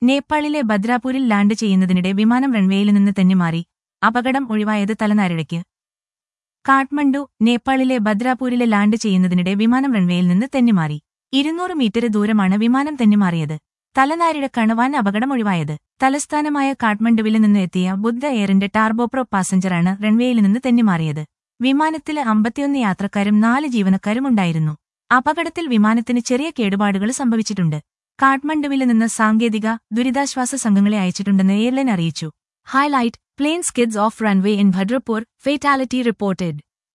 നേപ്പാളിലെ ഭദ്രാപൂരിൽ ലാൻഡ് ചെയ്യുന്നതിനിടെ വിമാനം റൺവേയിൽ നിന്ന് തന്നെ മാറി അപകടം ഒഴിവായത് തലനാരിഴയ്ക്ക് കാഠ്മണ്ഡു നേപ്പാളിലെ ഭദ്രാപൂരിലെ ലാൻഡ് ചെയ്യുന്നതിനിടെ വിമാനം റൺവേയിൽ നിന്ന് തെന്നിമാറി ഇരുന്നൂറ് മീറ്റർ ദൂരമാണ് വിമാനം തെന്നിമാറിയത് തലനാരിഴക്കാണ് വൻ അപകടം ഒഴിവായത് തലസ്ഥാനമായ കാഠ്മണ്ഡുവിൽ നിന്ന് എത്തിയ ബുദ്ധ എയറിന്റെ ടാർബോപ്രോ പാസഞ്ചറാണ് റൺവേയിൽ നിന്ന് തെന്നിമാറിയത് വിമാനത്തില് അമ്പത്തിയൊന്ന് യാത്രക്കാരും നാല് ജീവനക്കാരും ഉണ്ടായിരുന്നു അപകടത്തിൽ വിമാനത്തിന് ചെറിയ കേടുപാടുകൾ സംഭവിച്ചിട്ടുണ്ട് കാഠ്മണ്ഡുവിൽ നിന്ന് സാങ്കേതിക ദുരിതാശ്വാസ സംഘങ്ങളെ അയച്ചിട്ടുണ്ടെന്ന് എയർലൈൻ അറിയിച്ചു highlight plane skids off runway in Bhadrapur fatality reported